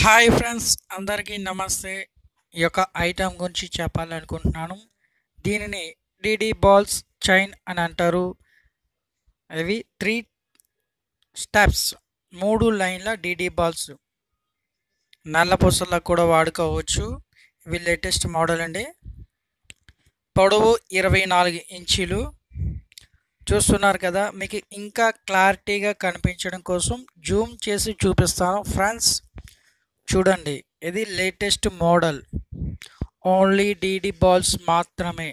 hi friends అందరికీ నమస్తే ఈ యొక్క ఐటమ్ గురించి చెప్పాలనుకుంటున్నాను దీనిని డిడి బాల్స్ చైన్ అని అంటారు ఇవి త్రీ స్టెప్స్ మూడు లైన్ల డిడి బాల్స్ నల్ల పూసలకు కూడా వాడుకోవచ్చు ఇవి లేటెస్ట్ మోడల్ అండి పొడవు ఇరవై నాలుగు ఇంచీలు చూస్తున్నారు కదా మీకు ఇంకా క్లారిటీగా కనిపించడం కోసం జూమ్ చేసి చూపిస్తాను ఫ్రెండ్స్ చూడండి ఇది latest model only DD balls మాత్రమే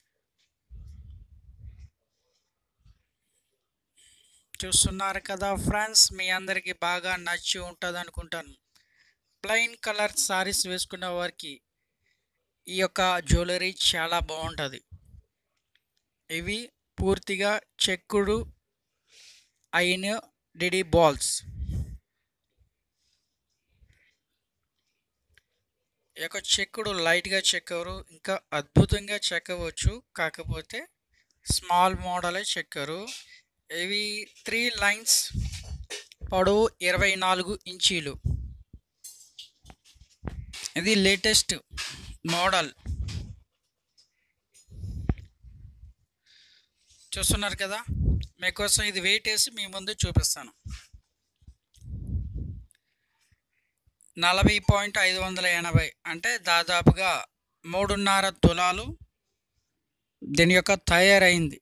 చూస్తున్నారు కదా ఫ్రెండ్స్ మీ అందరికీ బాగా నచ్చి ఉంటుంది అనుకుంటాను ప్లెయిన్ కలర్ సారీస్ వేసుకున్న వారికి ఈ యొక్క జ్యువెలరీ చాలా బాగుంటుంది ఇవి పూర్తిగా చెక్కుడు అయిన డిడి బాల్స్ ఈ యొక్క చెక్కుడు లైట్గా చెక్కరు ఇంకా అద్భుతంగా చెక్కవచ్చు కాకపోతే స్మాల్ మోడలే చెక్కరు ఇవి త్రీ లైన్స్ పొడవు ఇరవై నాలుగు ఇంచీలు ఇది లేటెస్ట్ మోడల్ చూస్తున్నారు కదా మీకోసం ఇది వెయిట్ వేసి మీ ముందు చూపిస్తాను నలభై పాయింట్ ఐదు వందల ఎనభై అంటే దాదాపుగా మూడున్నర తులాలు దీని యొక్క తయారైంది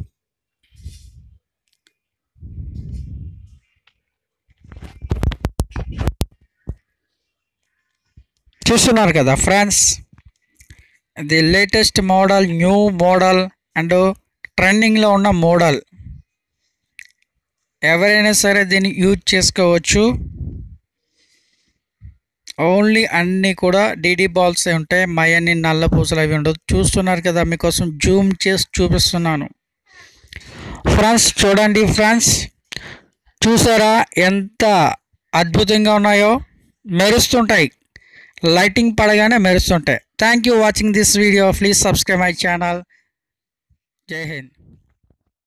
చూస్తున్నారు కదా ఫ్రెండ్స్ ఇది latest model new model and ట్రెండింగ్లో ఉన్న మోడల్ ఎవరైనా సరే దీన్ని యూజ్ చేసుకోవచ్చు ఓన్లీ అన్నీ కూడా డీడీ బాల్స్ ఉంటాయి మయన్ని నల్ల పూసలు అవి ఉండదు చూస్తున్నారు కదా మీకోసం జూమ్ చేసి చూపిస్తున్నాను ఫ్రెండ్స్ చూడండి ఫ్రెండ్స్ చూసారా ఎంత అద్భుతంగా ఉన్నాయో మెరుస్తుంటాయి లైటింగ్ పడగానే మెరుస్తుంటాయి thank you watching this video please subscribe my channel జై హింద్